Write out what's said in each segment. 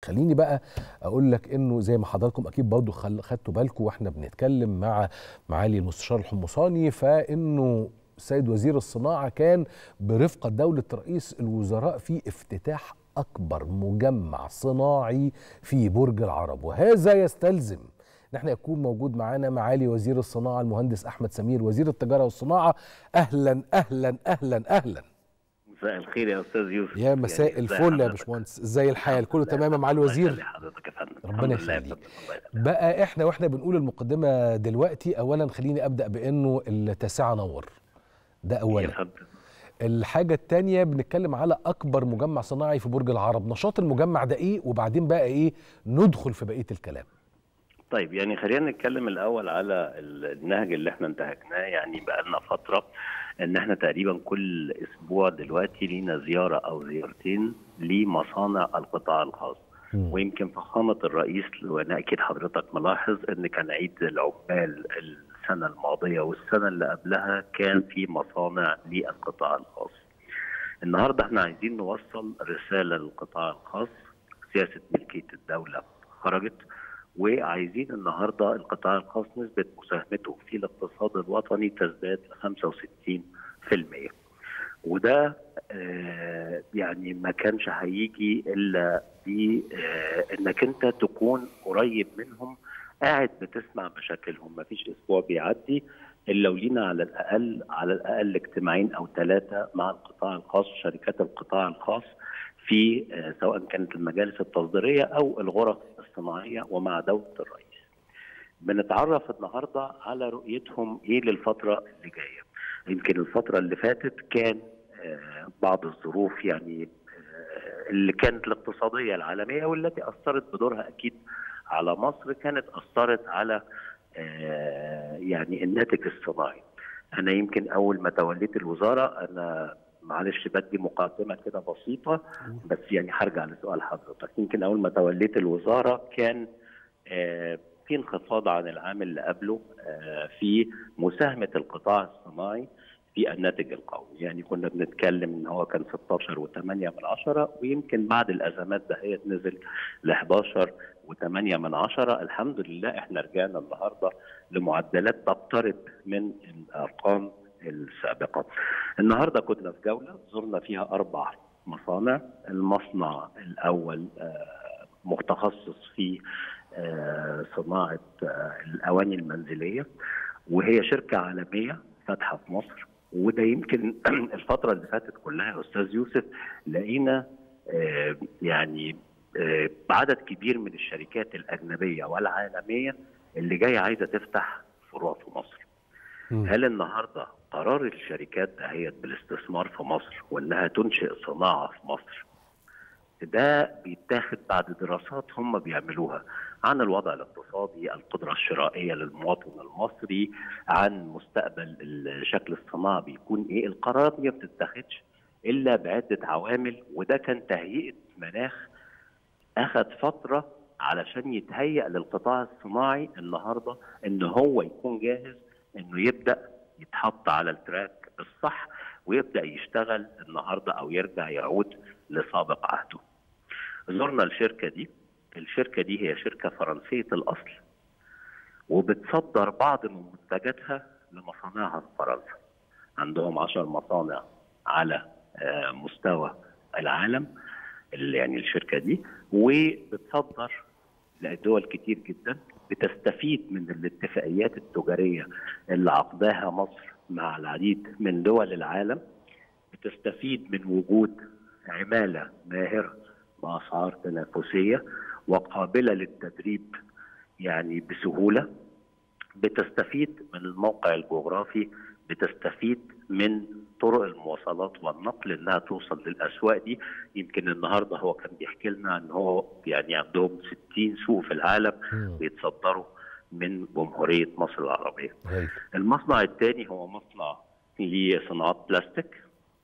خليني بقى اقول لك انه زي ما حضراتكم اكيد برضه خدتوا بالكم واحنا بنتكلم مع معالي المستشار الحمصاني فانه السيد وزير الصناعه كان برفقه دوله رئيس الوزراء في افتتاح اكبر مجمع صناعي في برج العرب وهذا يستلزم ان احنا يكون موجود معانا معالي وزير الصناعه المهندس احمد سمير وزير التجاره والصناعه اهلا اهلا اهلا اهلا مساء الخير يا استاذ يوسف يا مساء يعني الفل يا باشمهندس ازاي الحال كله تمام يا معالي الوزير ربنا يخليك بقى احنا واحنا بنقول المقدمه دلوقتي اولا خليني ابدا بانه التاسعه نور ده اولا الحاجة التانية بنتكلم على أكبر مجمع صناعي في برج العرب نشاط المجمع ده إيه وبعدين بقى إيه ندخل في بقية الكلام طيب يعني خلينا نتكلم الأول على النهج اللي احنا انتهجناه يعني بقى لنا فترة ان احنا تقريبا كل اسبوع دلوقتي لينا زياره او زيارتين لمصانع القطاع الخاص م. ويمكن فخامه الرئيس وانا اكيد حضرتك ملاحظ ان كان عيد العمال السنه الماضيه والسنه اللي قبلها كان في مصانع للقطاع الخاص. النهارده احنا عايزين نوصل رساله للقطاع الخاص سياسه ملكيه الدوله خرجت وعايزين النهارده القطاع الخاص نسبه مساهمته في الاقتصاد الوطني تزداد 65% وده آه يعني ما كانش هيجي الا بانك انت تكون قريب منهم قاعد بتسمع مشاكلهم ما فيش اسبوع بيعدي الا ولينا على الاقل على الاقل اجتماعين او ثلاثه مع القطاع الخاص شركات القطاع الخاص في سواء كانت المجالس التصديريه او الغرف الصناعيه ومع دوله الرئيس. بنتعرف النهارده على رؤيتهم ايه للفتره اللي جايه. يمكن الفتره اللي فاتت كان بعض الظروف يعني اللي كانت الاقتصاديه العالميه والتي اثرت بدورها اكيد على مصر كانت اثرت على يعني الناتج الصناعي. انا يمكن اول ما توليت الوزاره انا معلش بدي مقدمه كده بسيطه بس يعني هرجع لسؤال حضرتك يمكن اول ما توليت الوزاره كان آه في انخفاض عن العام اللي قبله آه في مساهمه القطاع الصناعي في الناتج القومي يعني كنا بنتكلم ان هو كان 16 و8 من عشرة ويمكن بعد الازمات دهيت نزل ل 11 و8 من عشرة الحمد لله احنا رجعنا النهارده لمعدلات تقترب من الارقام السابقة النهاردة كنا في جولة زرنا فيها أربع مصانع المصنع الأول متخصص في صناعة الأواني المنزلية وهي شركة عالمية فاتحة في مصر وده يمكن الفترة اللي فاتت كلها يا أستاذ يوسف لقينا يعني عدد كبير من الشركات الأجنبية والعالمية اللي جاية عايزة تفتح فروع في مصر هل النهارده قرار الشركات دهيت بالاستثمار في مصر وانها تنشئ صناعه في مصر ده بيتاخد بعد دراسات هم بيعملوها عن الوضع الاقتصادي، القدره الشرائيه للمواطن المصري، عن مستقبل شكل الصناعه بيكون ايه، القرارات ما بتتاخدش الا بعده عوامل وده كان تهيئه مناخ اخذ فتره علشان يتهيأ للقطاع الصناعي النهارده ان هو يكون جاهز انه يبدا يتحط على التراك الصح ويبدا يشتغل النهارده او يرجع يعود لسابق عهده. زرنا الشركه دي، الشركه دي هي شركه فرنسيه الاصل وبتصدر بعض من منتجاتها لمصانعها في فرنسا. عندهم 10 مصانع على مستوى العالم يعني الشركه دي وبتصدر لدول كتير جدا بتستفيد من الاتفاقيات التجاريه اللي عقداها مصر مع العديد من دول العالم بتستفيد من وجود عماله ماهره باسعار تنافسيه وقابله للتدريب يعني بسهوله بتستفيد من الموقع الجغرافي بتستفيد من طرق المواصلات والنقل انها توصل للاسواق دي يمكن النهارده هو كان بيحكي لنا ان هو يعني عندهم 60 سوق في العالم بيتصدروا من جمهوريه مصر العربيه. المصنع الثاني هو مصنع لصناعات بلاستيك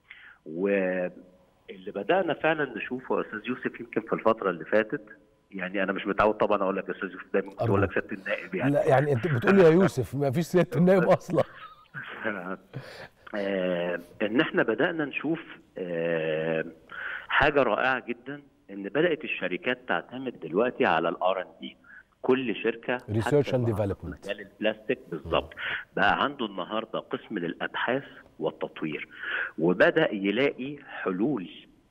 واللي بدانا فعلا نشوفه يا استاذ يوسف يمكن في الفتره اللي فاتت يعني انا مش متعود طبعا اقول لك يا استاذ يوسف دايما بقول لك سياده النائب يعني لا يعني انت بتقول لي يا يوسف ما فيش سياده النائب اصلا آه ان احنا بدانا نشوف آه حاجه رائعه جدا ان بدات الشركات تعتمد دلوقتي على الار ان دي كل شركه Research حتى and في Development. مجال البلاستيك بالظبط بقى عنده النهارده قسم للابحاث والتطوير وبدا يلاقي حلول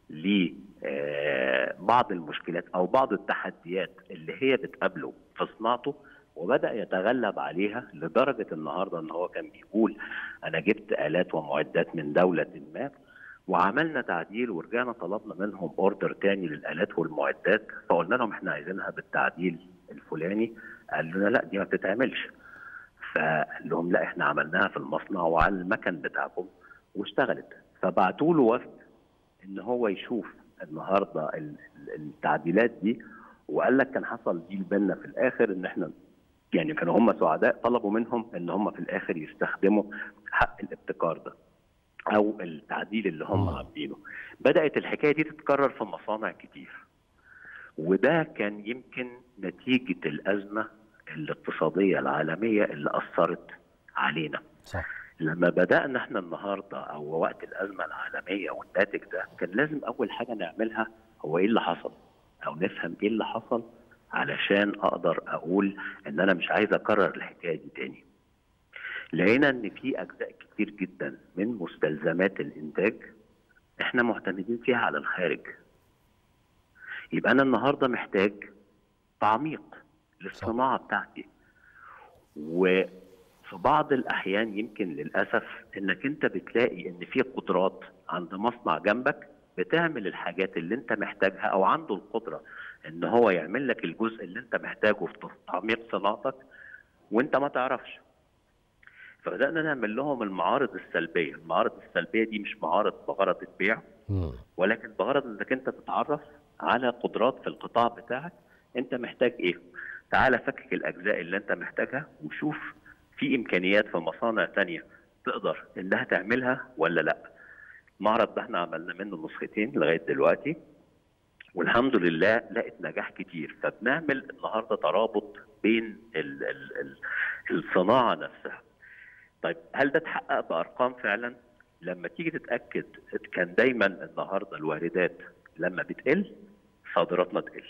لبعض المشكلات او بعض التحديات اللي هي بتقابله في صناعته وبدا يتغلب عليها لدرجه النهارده ان هو كان بيقول انا جبت الات ومعدات من دوله ما وعملنا تعديل ورجعنا طلبنا منهم اوردر تاني للالات والمعدات فقلنا لهم احنا عايزينها بالتعديل الفلاني قال لنا لا دي ما بتتعملش فقال لهم لا احنا عملناها في المصنع وعلى المكن بتاعكم واشتغلت فبعتوا له وفد ان هو يشوف النهارده ال- ال- التعديلات دي وقال لك كان حصل ديل بينا في الاخر ان احنا يعني كانوا هم سعداء طلبوا منهم ان هم في الاخر يستخدموا حق الابتكار ده او التعديل اللي هم مم. عاملينه بدات الحكايه دي تتكرر في مصانع كتير وده كان يمكن نتيجه الازمه الاقتصاديه العالميه اللي اثرت علينا صح لما بدانا احنا النهارده او وقت الازمه العالميه والناتج ده كان لازم اول حاجه نعملها هو ايه اللي حصل او نفهم ايه اللي حصل علشان اقدر اقول ان انا مش عايز اكرر الحكايه دي تاني لقينا ان في اجزاء كتير جدا من مستلزمات الانتاج احنا معتمدين فيها على الخارج يبقى انا النهارده محتاج تعميق للصناعه بتاعتي وفي بعض الاحيان يمكن للاسف انك انت بتلاقي ان في قدرات عند مصنع جنبك بتعمل الحاجات اللي انت محتاجها او عنده القدره ان هو يعمل لك الجزء اللي انت محتاجه في تعميق صناعتك وانت ما تعرفش فبدانا نعمل لهم المعارض السلبيه المعارض السلبيه دي مش معارض بغرض البيع مم. ولكن بغرض انك انت تتعرف على قدرات في القطاع بتاعك انت محتاج ايه تعالى فكك الاجزاء اللي انت محتاجها وشوف في امكانيات في مصانع تانية تقدر انها تعملها ولا لا المعرض ده احنا عملنا منه نسختين لغايه دلوقتي والحمد لله لقت نجاح كتير فبنعمل النهارده ترابط بين ال ال ال الصناعه نفسها طيب هل ده اتحقق بارقام فعلا لما تيجي تتاكد كان دايما النهارده الواردات لما بتقل صادراتنا تقل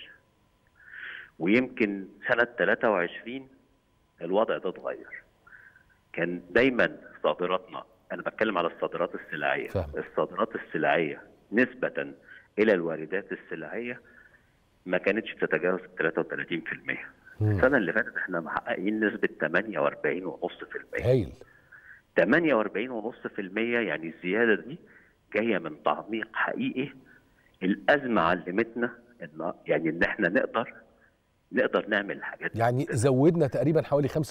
ويمكن سنه 23 الوضع ده اتغير كان دايما صادراتنا انا بتكلم على الصادرات السلعيه فاهم. الصادرات السلعيه نسبه الى الواردات السلعيه ما كانتش بتتجاوز 33% مم. السنه اللي فاتت احنا محققين نسبه 48.5% هايل 48.5% يعني الزياده دي جايه من تعميق حقيقي الازمه علمتنا ان يعني ان احنا نقدر نقدر نعمل الحاجات دي. يعني زودنا تقريبا حوالي 45%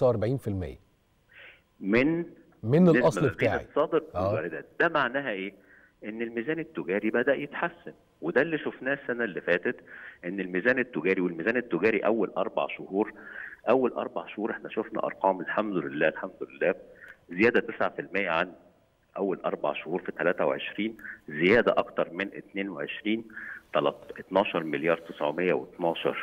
من من نسبة الاصل ما بين بتاعي الصادر آه. والواردات ده معناها ايه ان الميزان التجاري بدا يتحسن وده اللي شفناه السنه اللي فاتت ان الميزان التجاري والميزان التجاري اول اربع شهور اول اربع شهور احنا شفنا ارقام الحمد لله الحمد لله زياده 9% عن اول اربع شهور في 23 زياده اكتر من 22 تلت- 12 مليار 912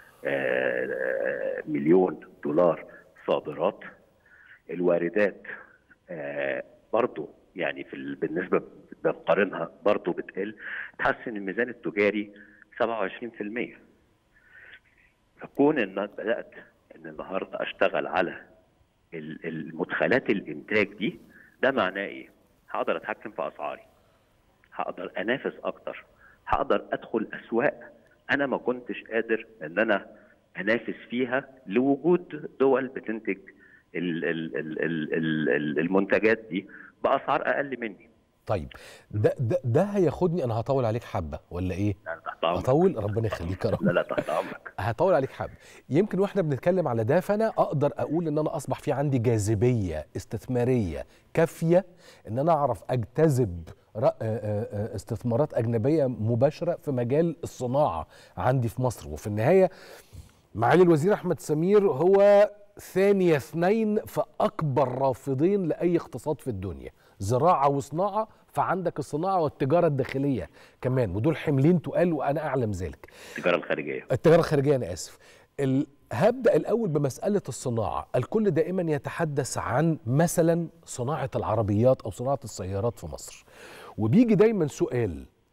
آه، مليون دولار صادرات الواردات آه، برضو يعني في ال- بالنسبه بنقارنها برضو بتقل تحسن الميزان التجاري 27% فكون ان أنا بدات ان النهارده اشتغل على ال- المدخلات الانتاج دي ده معناه ايه؟ هقدر اتحكم في اسعاري هقدر انافس اكتر هقدر ادخل اسواق انا ما كنتش قادر ان انا انافس فيها لوجود دول بتنتج ال- ال- ال- ال- ال- ال- المنتجات دي باسعار اقل مني طيب ده ده, ده هياخدني انا هطول عليك حبه ولا ايه يعني تحت امرك اطول ربنا يخليك يا رب لا لا تحت امرك هطول عليك حبه يمكن واحنا بنتكلم على ده فانا اقدر اقول ان انا اصبح في عندي جاذبيه استثماريه كافيه ان انا اعرف اجتذب رأ- آه، آه، استثمارات اجنبيه مباشره في مجال الصناعه عندي في مصر وفي النهايه معالي الوزير احمد سمير هو ثاني اثنين في اكبر رافضين لاي اقتصاد في الدنيا زراعه وصناعه فعندك الصناعه والتجاره الداخليه كمان ودول حملين تقال وانا اعلم ذلك التجاره الخارجيه التجاره الخارجيه انا اسف ال- هبدا الاول بمساله الصناعه الكل دائما يتحدث عن مثلا صناعه العربيات او صناعه السيارات في مصر وبيجي دايما سؤال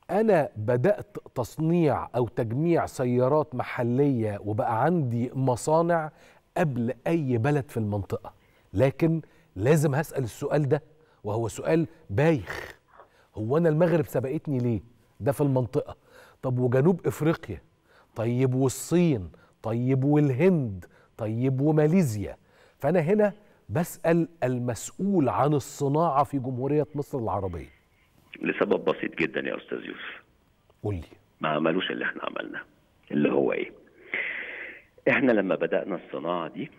انا بدات تصنيع او تجميع سيارات محليه وبقى عندي مصانع قبل اي بلد في المنطقه لكن لازم هسال السؤال ده وهو سؤال بايخ هو انا المغرب سبقتني ليه ده في المنطقه طب وجنوب افريقيا طيب والصين طيب والهند طيب وماليزيا فانا هنا بسال المسؤول عن الصناعه في جمهوريه مصر العربيه لسبب بسيط جدا يا استاذ يوسف قول لي ما عملوش اللي احنا عملناه اللي هو ايه احنا لما بدانا الصناعه دي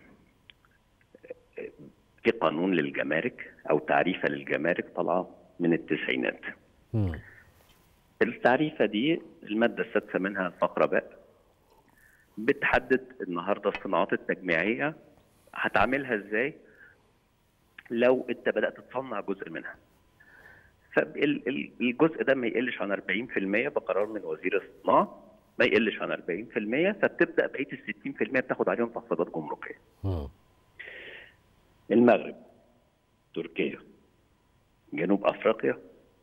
في قانون للجمارك او تعريفه للجمارك طالعه من التسعينات مم. التعريفه دي الماده السادسه منها الفقره باء بتحدد النهارده الصناعات التجميعيه هتعملها ازاي لو انت بدات تصنع جزء منها فالجزء ده ما يقلش عن 40% بقرار من وزير الصناعه ما يقلش عن 40% فبتبدا بقيه ال 60% بتاخد عليهم تخفيضات جمركيه مم. المغرب تركيا جنوب افريقيا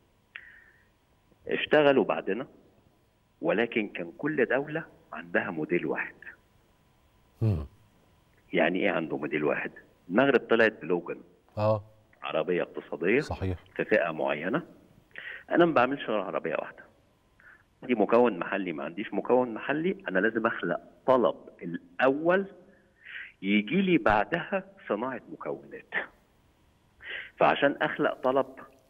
اشتغلوا بعدنا ولكن كان كل دوله عندها موديل واحد مم. يعني ايه عنده موديل واحد المغرب طلعت بلوجن اه عربيه اقتصاديه صحيح في فئه معينه انا ما بعملش غير عربيه واحده دي مكون محلي ما عنديش مكون محلي انا لازم اخلق طلب الاول يجي لي بعدها صناعه مكونات فعشان اخلق طلب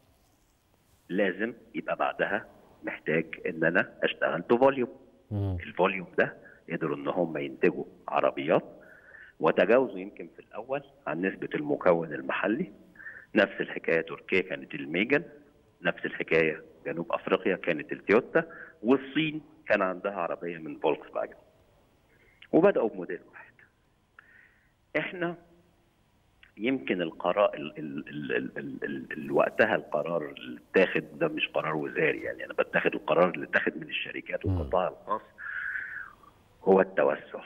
لازم يبقى بعدها محتاج ان انا اشتغل بفوليوم مم. الفوليوم ده قدروا ان هم ينتجوا عربيات وتجاوزوا يمكن في الاول عن نسبه المكون المحلي نفس الحكايه تركيا كانت الميجن نفس الحكايه جنوب افريقيا كانت التويوتا والصين كان عندها عربيه من فولكس فاجن وبداوا بموديل واحد احنا يمكن القرار ال ال ال ال ال ال ال وقتها القرار اللي اتاخد ده مش قرار وزاري يعني انا بتاخد القرار اللي اتاخد من الشركات مم. والقطاع الخاص هو التوسع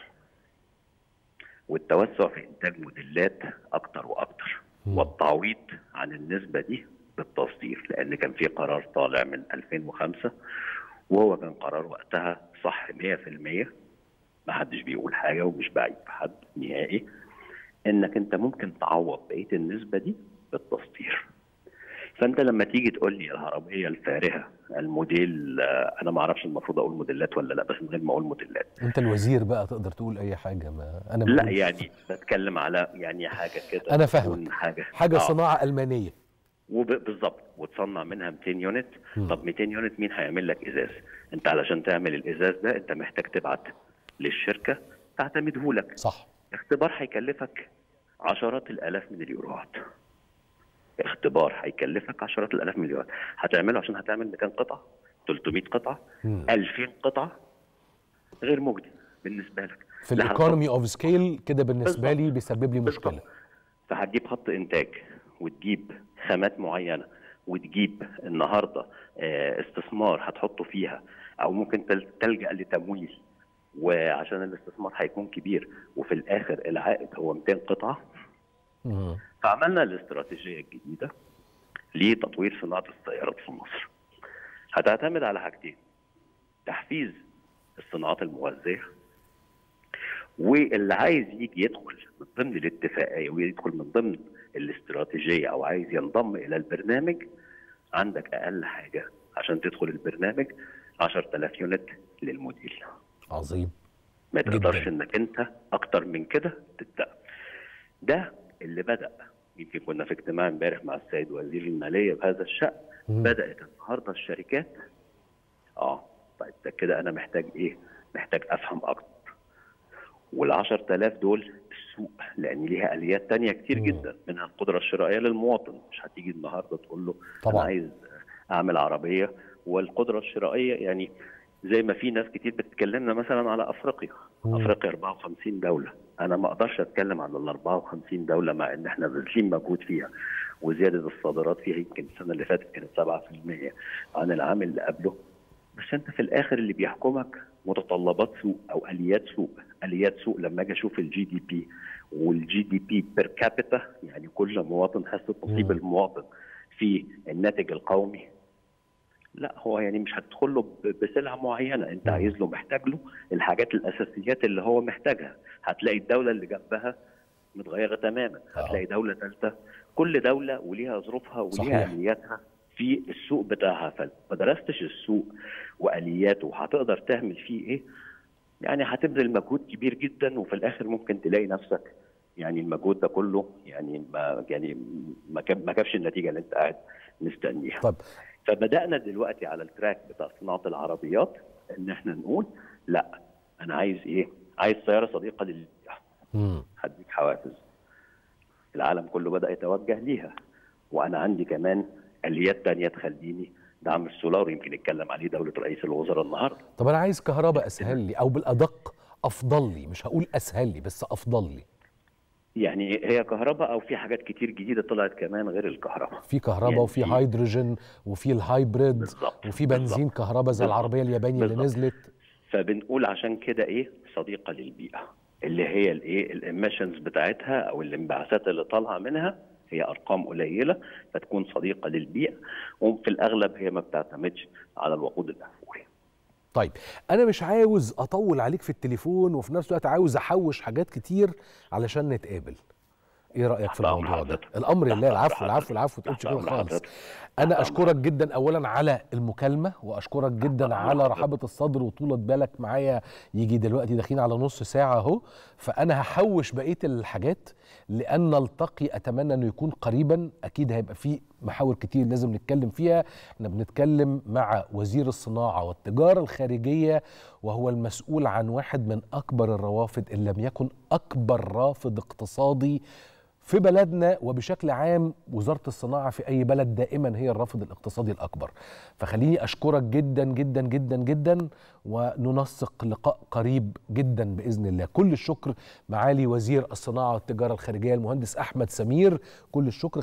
والتوسع في انتاج موديلات اكتر واكتر مم. والتعويض عن النسبه دي بالتصدير لان كان في قرار طالع من 2005 وهو كان قرار وقتها صح 100% ما حدش بيقول حاجه ومش بعيد في حد نهائي انك انت ممكن تعوض بقيه النسبه دي بالتصدير فانت لما تيجي تقول لي العربيه الفارهه الموديل آه، انا ما اعرفش المفروض اقول موديلات ولا لا بس من غير ما اقول موديلات انت الوزير بقى تقدر تقول اي حاجه ما انا لا بقول- يعني بتكلم على يعني حاجه كده أنا تكون فاهمك. حاجه حاجه آه. صناعه المانيه وب- بالظبط وتصنع منها 200 يونت مم. طب 200 يونت مين هيعمل لك ازاز انت علشان تعمل الازاز ده انت محتاج تبعت للشركه تعتمده لك صح اختبار هيكلفك عشرات الالاف من اليوروات اختبار هيكلفك عشرات الالاف من اليوروات هتعمله عشان هتعمل 200 قطعه 300 قطعه مم. 2000 قطعه غير مجدي بالنسبه لك في لا الايكونومي اوف سكيل كده بالنسبه بالظبط. لي بيسبب لي بالظبط. مشكله فهتجيب خط انتاج وتجيب خامات معينه وتجيب النهارده آه، استثمار هتحطه فيها او ممكن تل- تلجا لتمويل وعشان الاستثمار هيكون كبير وفي الاخر العائد هو 200 قطعه مم. فعملنا الاستراتيجيه الجديده لتطوير صناعه السيارات في مصر. هتعتمد على حاجتين تحفيز الصناعات المغذيه واللي عايز يجي يدخل من ضمن الاتفاقيه ويدخل من ضمن الاستراتيجيه او عايز ينضم الى البرنامج عندك اقل حاجه عشان تدخل البرنامج 10000 يونت للموديل. عظيم ما جداً. تقدرش انك انت اكتر من كده تبدا ده اللي بدا يمكن كنا في اجتماع امبارح مع السيد وزير الماليه بهذا الشان مم. بدات النهارده الشركات اه طيب ده كده انا محتاج ايه؟ محتاج افهم اكتر وال 10000 دول السوق لان ليها اليات تانية كتير مم. جدا منها القدره الشرائيه للمواطن مش هتيجي النهارده تقول له طبعاً. انا عايز اعمل عربيه والقدره الشرائيه يعني زي ما في ناس كتير بتتكلمنا مثلا على افريقيا مم. افريقيا 54 دوله انا ما اقدرش اتكلم عن ال 54 دوله مع ان احنا باذلين مجهود فيها وزياده الصادرات فيها يمكن السنه اللي فاتت كانت 7% عن العام اللي قبله بس انت في الاخر اللي بيحكمك متطلبات سوق او اليات سوق اليات سوق لما اجي اشوف الجي دي بي والجي دي بي بير كابيتا يعني كل مواطن حصه نصيب مم. المواطن في الناتج القومي لا هو يعني مش هتدخل له ب- بسلعه معينه انت مم. عايز له محتاج له الحاجات الاساسيات اللي هو محتاجها هتلاقي الدوله اللي جنبها متغيره تماما آه. هتلاقي دوله ثالثه كل دوله وليها ظروفها وليها صحيح. الياتها في السوق بتاعها فما درستش السوق والياته وهتقدر تعمل فيه ايه يعني هتبذل مجهود كبير جدا وفي الاخر ممكن تلاقي نفسك يعني المجهود ده كله يعني ما يعني ما جاب- ما جابش النتيجه اللي انت قاعد مستنيها طب فبدانا دلوقتي على التراك بتاع صناعه العربيات ان احنا نقول لا انا عايز ايه؟ عايز سياره صديقه للبيئه مم. هديك حوافز العالم كله بدا يتوجه ليها وانا عندي كمان اليات تانية تخليني دعم السولار يمكن يتكلم عليه دوله رئيس الوزراء النهارده طب انا عايز كهرباء اسهل لي او بالادق افضل لي مش هقول اسهل لي بس افضل لي يعني هي كهرباء او في حاجات كتير جديده طلعت كمان غير الكهرباء في كهرباء يعني وفي في- هيدروجين وفي الهايبريد بالظبط، وفي بنزين بالظبط. كهرباء زي بالظبط، العربيه الياباني اللي بالظبط. نزلت فبنقول عشان كده ايه صديقه للبيئه اللي هي الايه الاميشنز بتاعتها او الانبعاثات اللي طالعه منها هي ارقام قليله فتكون صديقه للبيئه وفي الاغلب هي ما بتعتمدش على الوقود الاحفوري طيب انا مش عاوز اطول عليك في التليفون وفي نفس الوقت عاوز احوش حاجات كتير علشان نتقابل ايه رايك في تحت أمر الموضوع ده حضرتك. الامر تحت لله أمر العفو حضرتك. العفو العفو تقولش تحت كده أمر خالص حضرتك. انا أمر اشكرك جدا اولا على المكالمه واشكرك جدا أمر على حضرتك. رحابه الصدر وطولة بالك معايا يجي دلوقتي داخلين على نص ساعه اهو فانا هحوش بقيه الحاجات لان نلتقي اتمنى انه يكون قريبا اكيد هيبقى في محاور كتير لازم نتكلم فيها احنا بنتكلم مع وزير الصناعه والتجاره الخارجيه وهو المسؤول عن واحد من اكبر الروافد ان لم يكن اكبر رافد اقتصادي في بلدنا وبشكل عام وزارة الصناعة في أي بلد دائما هي الرافد الاقتصادي الأكبر فخليني أشكرك جدا جدا جدا جدا وننسق لقاء قريب جدا بإذن الله كل الشكر معالي وزير الصناعة والتجارة الخارجية المهندس أحمد سمير كل الشكر